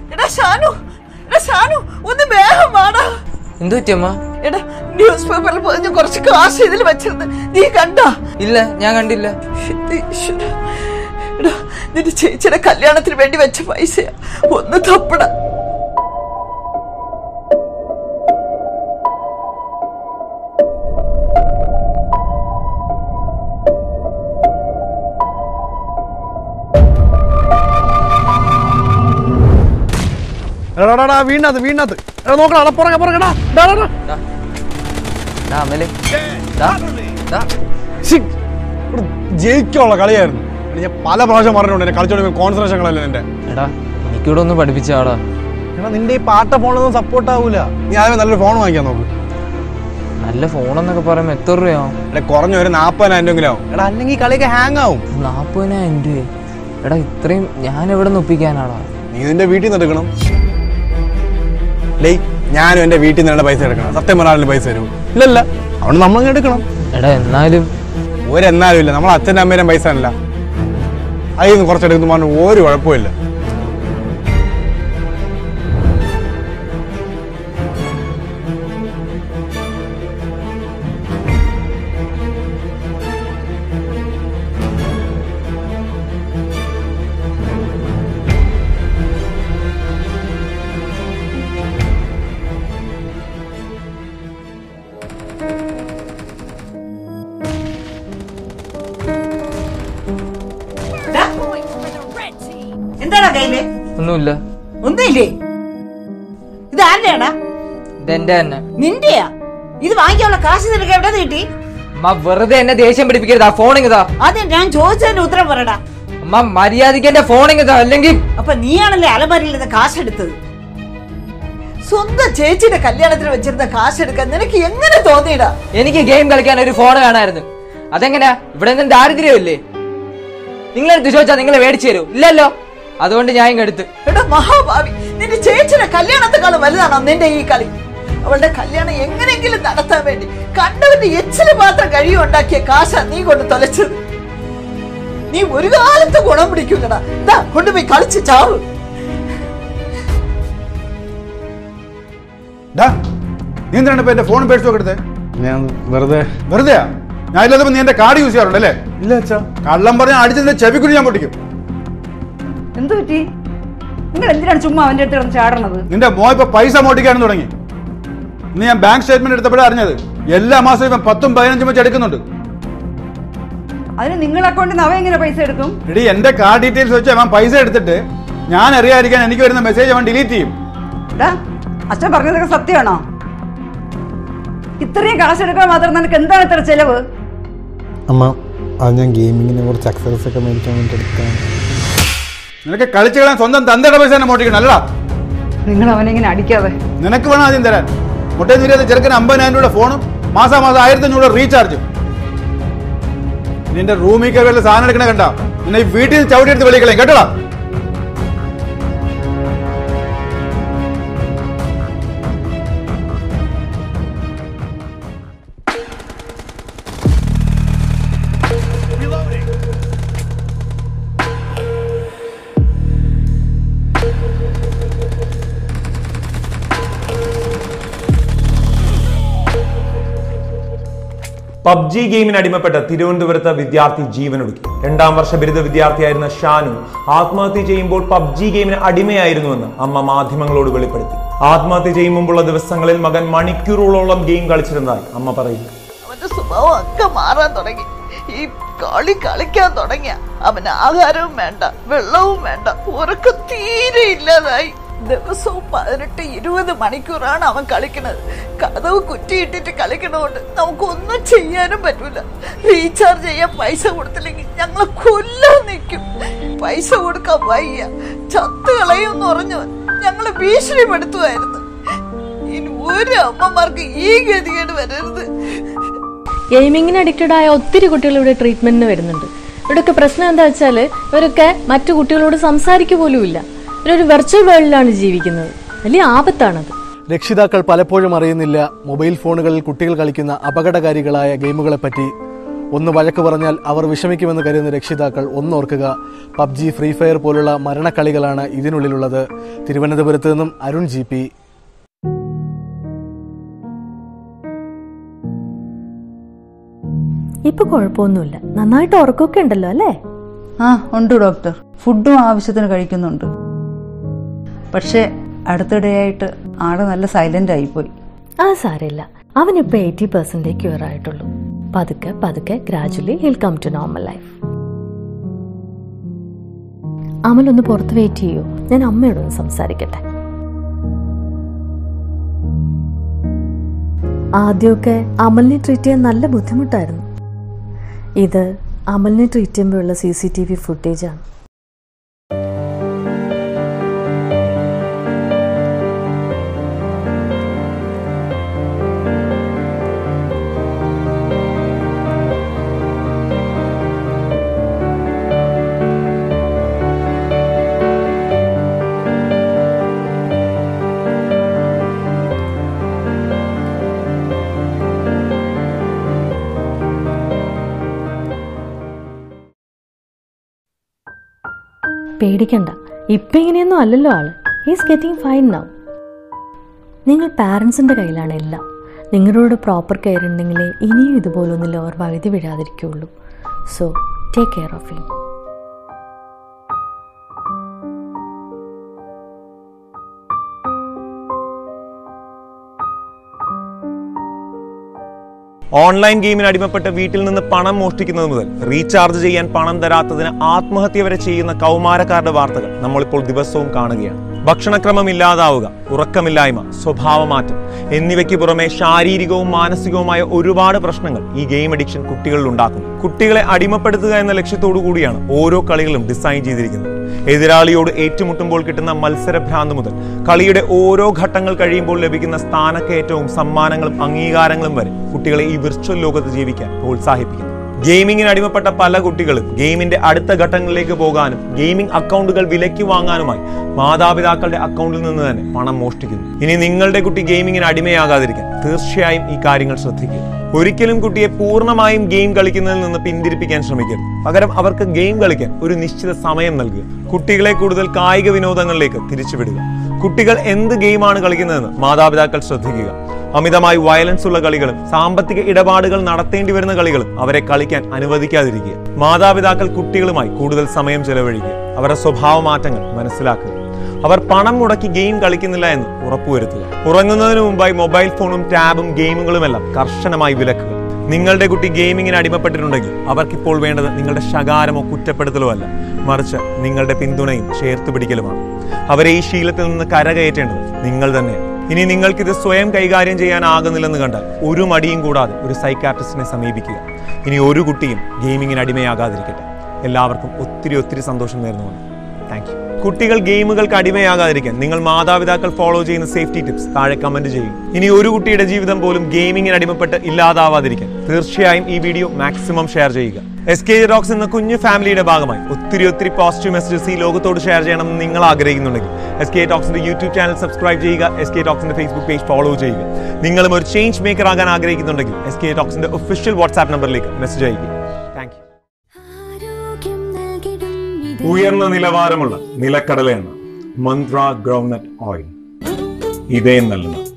എടാ ഷാനു എടാ ഷാനു ഒന്ന് വേഗം വാടാ എന്തു പറ്റിയമ്മ എടാ ന്യൂസ് പേപ്പറിൽ പൊതിഞ്ഞ് കുറച്ച് കാശ് ഇതിൽ വെച്ചിരുന്നു നീ കണ്ടാ ഇല്ല ഞാൻ കണ്ടില്ല എന്റെ ഈശ്വരാ. എടാ നിന്റെ ചേച്ചിയുടെ കല്യാണത്തിന് വേണ്ടി വെച്ച പൈസയാ ഒന്ന് തപ്പട എടാടാ വീടിനകത്ത് വീടിനകത്ത് എടാ നോക്കടാ എടാ പുറകെ പുറകെടാ ഡാ, ഡാ, ഡാ. ദാ, അമല് ദാ, ദാ. ശ്ശി, ഇവിടെ ജയിക്കാനുള്ള കളിയായിരുന്നു എടാ, ഞാൻ പല പ്രാവശ്യം പറഞ്ഞിട്ടുണ്ട് എന്നെ കളിച്ചോണ്ട് കോൺസെൻട്രേഷൻ കളയല്ലേ നിന്റെ എടാ എനിക്കിവിടെ ഒന്ന് പഠിപ്പിച്ചാടാ എടാ നിന്റെ ഈ പാട്ട ഫോണൊന്നും സപ്പോർട്ട് ആവൂല നീ ആദ്യം നല്ലൊരു ഫോൺ വാങ്ങിക്കാൻ നോക്ക് നല്ല ഫോണെന്നൊക്കെ പറയുമ്പോ എത്ര രൂപയാവും എടാ കുറഞ്ഞ ഒരു നാപ്പതിനായിരം രൂപയെങ്കിലും ആവും എടാ അല്ലെങ്കിൽ ഈ കളിയൊക്കെ ഹാങ് ആവും നാപ്പതിനായിരം രൂപ എടാ ഇത്രയും ഞാൻ എവിടെ നിന്ന് ഒപ്പിക്കാനാടാ നീ നിന്റെ വീട്ടിൽ നിന്ന് എടുക്കണം ഡേയ് ഞാനും എന്റെ വീട്ടിൽ നിന്ന് പൈസ എടുക്കണം സത്യം പറഞ്ഞാലും പൈസ തരൂ ഇല്ലല്ല അവിടെ നമ്മളങ്ങ് എടുക്കണം എടാ എന്നാലും ഒരെന്നാലും ഇല്ല നമ്മളെ അച്ഛൻ്റെ അമ്മേൻ്റെ പൈസ അല്ല അതിൽ നിന്ന് കുറച്ചെടുക്കുന്നു പറഞ്ഞു ഒരു കുഴപ്പമില്ല എന്താടാ കയ്യില് ഒന്നുമില്ല ഒന്നുമില്ലേ ഇത് ആരുടെയാടാ ഇതെന്റെ തന്നെ നിന്റെയാ ഇത് വാങ്ങിക്കാനുള്ള കാശ് നിനക്ക് എവിടെ നിന്ന് കിട്ടി അമ്മ വെറുതെ എന്നെ ദേഷ്യം പിടിപ്പിക്കരുത് ആ ഫോൺ ഇങ്ങതാ ആദ്യം ഞാൻ ചോദിച്ചതിന്റെ ഉത്തരം പറയടാ അമ്മ മര്യാദയ്ക്ക് എന്റെ ഫോൺ ഇങ്ങതാ അല്ലെങ്കിൽ അപ്പൊ നീയാണല്ലേ അലമാരിയിൽ നിന്ന് കാശ് എടുത്തത് സ്വന്തം ചേച്ചിയുടെ കല്യാണത്തിന് വെച്ചിരുന്ന കാശ് എടുക്കാൻ നിനക്ക് എങ്ങനെ തോന്നിയിടാ എനിക്ക് ഗെയിം കളിക്കാൻ ഒരു ഫോൺ വേണമായിരുന്നു അതെങ്ങനെയാ ഇവിടെ ഒന്നും ദാരിദ്ര്യമില്ലേ നിങ്ങളെടുത്ത് ചോദിച്ചാൽ നിങ്ങൾ മേടിച്ചു തരൂ ഇല്ലല്ലോ അതുകൊണ്ട് ഞാൻ ഇങ്ങ് എടുത്ത് എടാ മഹാഭാവി നിന്റെ ചേച്ചിയുടെ കല്യാണത്തെക്കാളും വലുതാണോ നിന്റെ ഈ കളി അവളുടെ കല്യാണം എങ്ങനെയെങ്കിലും നടത്താൻ വേണ്ടി കണ്ടവന്റെ എച്ചില് മാത്രം കഴിയുണ്ടാക്കിയ കാശ നീ കൊണ്ട് തൊലച്ചത് നീ ഒരു കാലത്ത് ഗുണം പിടിക്കില്ലടാ ഇതാ കൊണ്ടുപോയി കളിച്ച് ചാവ് ഡാ നീ എന്തിനാണ് ഇപ്പൊ എന്റെ ഫോൺ പേഴ്സും ഒക്കെ എടുത്തേ ഞാൻ വെറുതെ വെറുതെയാ ഞാൻ ഇല്ലാത്തപ്പോ നീ എന്റെ കാർഡ് യൂസ് ചെയ്യാറുണ്ട് അല്ലേ ഇല്ല അച്ഛാ കള്ളം പറഞ്ഞ അടിച്ചതിന്റെ ചെവിക്കുരി ഞാൻ പൊട്ടിക്കും എന്തു പറ്റി നിങ്ങൾ എന്തിനാണ് ചുമ്മാ അവന്റെ അടുത്ത് കിടന്ന് ചാടണത് നിന്റെ മോ ഇപ്പൊ പൈസ മോട്ടിക്കാനും തുടങ്ങി ഇന്ന് ഞാൻ ബാങ്ക് സ്റ്റേറ്റ്മെന്റ് എടുത്തപ്പോഴേ അറിഞ്ഞത് എല്ലാ മാസവും ഇപ്പം പത്തും പതിനഞ്ചും വെച്ച് എടുക്കുന്നുണ്ട് അതിന് നിങ്ങൾ അക്കൗണ്ടിൽ നിന്ന് അവ എങ്ങനെ പൈസ എടുക്കും എടി എന്റെ കാർഡ് ഡീറ്റെയിൽസ് വെച്ച് അവൻ പൈസ എടുത്തിട്ട് ഞാൻ അറിയാതിരിക്കാൻ എനിക്ക് വരുന്ന മെസ്സേജ് അവൻ ഡിലീറ്റ് ചെയ്യും എടാ അച്ഛൻ പറഞ്ഞതൊക്കെ സത്യമാണോ ഇത്രയും കാശ് എടുക്കാൻ മാത്രം നിനക്ക് എന്താണ് ഇത്ര ചെലവ് അമ്മ അത് ഞാൻ ഗെയിമിങ്ങിനെ കുറച്ച് അക്സസറീസ് ഒക്കെ മേടിക്കാൻ വേണ്ടി എടുത്താണ് നിനക്ക് കളിച്ചു കളയാൻ സ്വന്തം തന്തയുടെ പൈസ തന്നെ മോട്ടിക്കണം അല്ലടാ നിങ്ങൾ അവനെ ഇങ്ങനെ അടിക്കാതെ നിനക്ക് വേണം ആദ്യം തരാൻ മുട്ടേ നിരത് ചെറുക്കന് അമ്പതിനായിരം രൂപയുടെ ഫോണും മാസാ മാസം ആയിരത്തി അഞ്ഞൂറ് രൂപ റീചാർജും നിന്റെ റൂമിൽ കയറി വല്ല സാധനം എടുക്കണ കണ്ട നിന്നെ ഈ വീട്ടിൽ നിന്ന് ചവിട്ടി എടുത്ത് വിളിക്കളെ കേട്ടോടാ പബ്ജി ഗെയിമിന് അടിമപ്പെട്ട തിരുവനന്തപുരത്ത് വിദ്യാർത്ഥി ജീവനൊടുക്കി രണ്ടാം വർഷ ബിരുദ വിദ്യാർത്ഥിയായിരുന്ന ഷാനു ആത്മഹത്യ ചെയ്യുമ്പോൾ പബ്ജി ഗെയിമിന് അടിമയായിരുന്നുവെന്ന് അമ്മ മാധ്യമങ്ങളോട് വെളിപ്പെടുത്തി ആത്മഹത്യ ചെയ്യും മുമ്പുള്ള ദിവസങ്ങളിൽ മകൻ മണിക്കൂറുകളോളം ഗെയിം കളിച്ചിരുന്നതായി അമ്മ പറയുന്നു അവന്റെ സ്വഭാവം ഒക്കെ മാറാൻ തുടങ്ങി ഈ കളി കളിക്കാൻ തുടങ്ങിയ അവന് ആഹാരവും വേണ്ട വെള്ളവും വേണ്ട ഉറക്കം തീരെ ഇല്ലാതായി ദിവസവും പതിനെട്ട് ഇരുപത് മണിക്കൂറാണ് അവൻ കളിക്കുന്നത് കഥവ് കുറ്റിയിട്ടിട്ട് കളിക്കണോണ്ട് നമുക്കൊന്നും ചെയ്യാനും പറ്റൂല റീചാർജ് ചെയ്യാൻ പൈസ കൊടുത്തില്ലെങ്കിൽ ഞങ്ങൾ കൊല്ലാൻ നിൽക്കും പൈസ കൊടുക്കാൻ വയ്യ ചത്ത് കളയുമെന്ന് പറഞ്ഞു ഞങ്ങളെ ഭീഷണിപ്പെടുത്തുമായിരുന്നു ഇനി ഒരു അമ്മമാർക്ക് ഈ ഗതികേട് വരരുത് ഗെയിമിങ്ങിന് അഡിക്റ്റഡ് ആയ ഒത്തിരി കുട്ടികൾ ഇവിടെ ട്രീറ്റ്മെന്റിന് വരുന്നുണ്ട് ഇവിടെയൊക്കെ പ്രശ്നം എന്താ വെച്ചാൽ ഇവരൊക്കെ മറ്റു കുട്ടികളോട് സംസാരിക്കുക പോലും ഇല്ല ഇവരൊരു വെർച്വൽ വേൾഡിലാണ് ജീവിക്കുന്നത് വലിയ ആപത്താണത് രക്ഷിതാക്കൾ പലപ്പോഴും അറിയുന്നില്ല മൊബൈൽ ഫോണുകളിൽ കുട്ടികൾ കളിക്കുന്ന അപകടകാരികളായ ഗെയിമുകളെപ്പറ്റി ഒന്ന് വഴക്ക് പറഞ്ഞാൽ അവർ വിഷമിക്കുമെന്ന് കരുതുന്ന രക്ഷിതാക്കൾ ഒന്നോർക്കുക പബ്ജി ഫ്രീ ഫയർ പോലുള്ള മരണക്കളികളാണ് ഇതിനുള്ളിലുള്ളത് തിരുവനന്തപുരത്ത് നിന്നും അരുൺ ജി പി ഇപ്പൊ കുഴപ്പമൊന്നുമില്ല നന്നായിട്ട് ഉറക്കമൊക്കെ ഉണ്ടല്ലോ അല്ലേ ആ ഉണ്ട് ഡോക്ടർ ഫുഡും ആവശ്യത്തിന് കഴിക്കുന്നുണ്ട് പക്ഷേ അടുത്തിടെയായിട്ട് ആള് നല്ല സൈലന്റ് ആയിപ്പോയി ആ സാരമില്ല അവനിപ്പോ എയ്റ്റി പെർസെന്റേ ക്യൂർ ആയിട്ടുള്ളൂ പതുക്കെ പതുക്കെ gradually he'll come to normal life Amal ഒന്ന് പുറത്ത് വെയിറ്റ് ചെയ്യൂ ഞാൻ അമ്മയോടൊന്ന് സംസാരിക്കട്ടെ ആദ്യമൊക്കെ അമലിനെ ട്രീറ്റ് ചെയ്യാൻ നല്ല ബുദ്ധിമുട്ടായിരുന്നു ഇത് അമലിനെ ട്രീറ്റ് ചെയ്യുമ്പോഴുള്ള സി സി ടി വി ഫുട്ടേജാണ് പേടിക്കണ്ട ഇപ്പൊ ഇങ്ങനെയൊന്നും അല്ലല്ലോ ആള് ഈസ് ഗെറ്റിംഗ് ഫൈൻ നൗ നിങ്ങൾ പാരൻസിന്റെ കയ്യിലാണ് എല്ലാം നിങ്ങളോട് പ്രോപ്പർ കെയർ ഉണ്ടെങ്കിലേ ഇനിയും ഇതുപോലൊന്നും അവർ വഴുതി വീഴാതിരിക്കുള്ളൂ so take care of him online ഗെയിമിന് അടിമപ്പെട്ട് വീട്ടിൽ നിന്ന് പണം മോഷ്ടിക്കുന്നത് മുതൽ റീചാർജ് ചെയ്യാൻ പണം തരാത്തതിന് ആത്മഹത്യ വരെ ചെയ്യുന്ന കൗമാരക്കാരുടെ വാർത്തകൾ നമ്മളിപ്പോൾ ദിവസവും കാണുകയാണ് ഭക്ഷണക്രമം ഇല്ലാതാവുക ഉറക്കമില്ലായ്മ സ്വഭാവമാറ്റം എന്നിവയ്ക്ക് പുറമെ ശാരീരികവും മാനസികവുമായ ഒരുപാട് പ്രശ്നങ്ങൾ ഈ ഗെയിം അഡിക്ഷൻ കുട്ടികളിൽ ഉണ്ടാക്കുന്നു കുട്ടികളെ അടിമപ്പെടുത്തുക എന്ന ലക്ഷ്യത്തോടു കൂടിയാണ് ഓരോ കളികളും ഡിസൈൻ ചെയ്തിരിക്കുന്നത് എതിരാളിയോട് ഏറ്റുമുട്ടുമ്പോൾ കിട്ടുന്ന മത്സരഭ്രാന്ത് മുതൽ കളിയുടെ ഓരോ ഘട്ടങ്ങൾ കഴിയുമ്പോൾ ലഭിക്കുന്ന സ്ഥാനക്കയറ്റവും സമ്മാനങ്ങളും അംഗീകാരങ്ങളും വരെ കുട്ടികളെ ഈ വിർച്വൽ ലോകത്ത് ജീവിക്കാൻ പ്രോത്സാഹിപ്പിക്കുന്നു ഗെയിമിങ്ങിന് അടിമപ്പെട്ട പല കുട്ടികളും ഗെയിമിന്റെ അടുത്ത ഘട്ടങ്ങളിലേക്ക് പോകാനും ഗെയിമിംഗ് അക്കൗണ്ടുകൾ വിലയ്ക്ക് വാങ്ങാനുമായി മാതാപിതാക്കളുടെ അക്കൗണ്ടിൽ നിന്ന് തന്നെ പണം മോഷ്ടിക്കുന്നു ഇനി നിങ്ങളുടെ കുട്ടി ഗെയിമിങ്ങിന് അടിമയാകാതിരിക്കാൻ തീർച്ചയായും ഈ കാര്യങ്ങൾ ശ്രദ്ധിക്കുക ഒരിക്കലും കുട്ടിയെ പൂർണ്ണമായും ഗെയിം കളിക്കുന്നതിൽ നിന്ന് പിന്തിരിപ്പിക്കാൻ ശ്രമിക്കരുത് പകരം അവർക്ക് ഗെയിം കളിക്കാൻ ഒരു നിശ്ചിത സമയം നൽകുക കുട്ടികളെ കൂടുതൽ കായിക വിനോദങ്ങളിലേക്ക് തിരിച്ചുവിടുക കുട്ടികൾ എന്ത് ഗെയിമാണ് കളിക്കുന്നതെന്ന് മാതാപിതാക്കൾ ശ്രദ്ധിക്കുക അമിതമായി വയലൻസ് ഉള്ള കളികളും സാമ്പത്തിക ഇടപാടുകൾ നടത്തേണ്ടി വരുന്ന കളികളും അവരെ കളിക്കാൻ അനുവദിക്കാതിരിക്കുക മാതാപിതാക്കൾ കുട്ടികളുമായി കൂടുതൽ സമയം ചെലവഴിക്കുക അവരുടെ സ്വഭാവ മാറ്റങ്ങൾ മനസ്സിലാക്കുക അവർ പണം മുടക്കി ഗെയിം കളിക്കുന്നില്ല എന്ന് ഉറപ്പുവരുത്തുക ഉറങ്ങുന്നതിന് മുമ്പായി മൊബൈൽ ഫോണും ടാബും ഗെയിമുകളുമെല്ലാം കർശനമായി വിലക്കുക നിങ്ങളുടെ കുട്ടി ഗെയിമിങ്ങിന് അടിമപ്പെട്ടിട്ടുണ്ടെങ്കിൽ അവർക്കിപ്പോൾ വേണ്ടത് നിങ്ങളുടെ ശകാരമോ കുറ്റപ്പെടുത്തലോ അല്ല മറിച്ച് നിങ്ങളുടെ പിന്തുണയും ചേർത്ത് പിടിക്കലുമാണ് അവരെ ഈ ശീലത്തിൽ നിന്ന് കരകയറ്റേണ്ടത് നിങ്ങൾ തന്നെയാണ് ഇനി നിങ്ങൾക്കിത് സ്വയം കൈകാര്യം ചെയ്യാനാകുന്നില്ലെന്ന് കണ്ടാൽ ഒരു മടിയും കൂടാതെ ഒരു സൈക്കാട്രിസ്റ്റിനെ സമീപിക്കുക ഇനി ഒരു കുട്ടിയും ഗെയിമിങ്ങിന് അടിമയാകാതിരിക്കട്ടെ എല്ലാവർക്കും ഒത്തിരി ഒത്തിരി സന്തോഷം നേർന്നുകൊണ്ട് താങ്ക് യു കുട്ടികൾ ഗെയിമുകൾക്ക് അടിമയാകാതിരിക്കാൻ നിങ്ങൾ മാതാപിതാക്കൾ ഫോളോ ചെയ്യുന്ന സേഫ്റ്റി ടിപ്സ് താഴെ കമന്റ് ചെയ്യും ഇനി ഒരു കുട്ടിയുടെ ജീവിതം പോലും ഗെയിമിങ്ങിന് അടിമപ്പെട്ട് ഇല്ലാതാവാതിരിക്കാൻ തീർച്ചയായും ഈ വീഡിയോ മാക്സിമം ഷെയർ ചെയ്യുക എസ് കെ റോക്സ് എന്ന കുഞ്ഞു ഫാമിലിയുടെ ഭാഗമായി ഒത്തിരി ഒത്തിരി പോസിറ്റീവ് മെസ്സേജസ് ഈ ലോകത്തോട് ഷെയർ ചെയ്യണമെന്ന് നിങ്ങൾ ആഗ്രഹിക്കുന്നുണ്ടെങ്കിൽ എസ് കെ ടോക്സിന്റെ യൂട്യൂബ് ചാനൽ സബ്സ്ക്രൈബ് ചെയ്യുക എസ് കെ ടോക്സിന്റെ ഫേസ്ബുക്ക് പേജ് ഫോളോ ചെയ്യുക നിങ്ങളും ഒരു ചേഞ്ച് മേക്കർ ആകാൻ ആഗ്രഹിക്കുന്നുണ്ടെങ്കിൽ എസ് കെ ടോക്സിന്റെ ഒഫീഷ്യൽ വാട്സ്ആപ്പ് നമ്പറിലേക്ക് മെസ്സേജ് അയക്കുക താങ്ക് യു ഉയർന്ന നിലവാരമുള്ള നിലക്കടലയാണ് മന്ത്ര ഗ്രൗണ്ട്നട്ട് ഓയിൽ ഇതേ നല്ലത്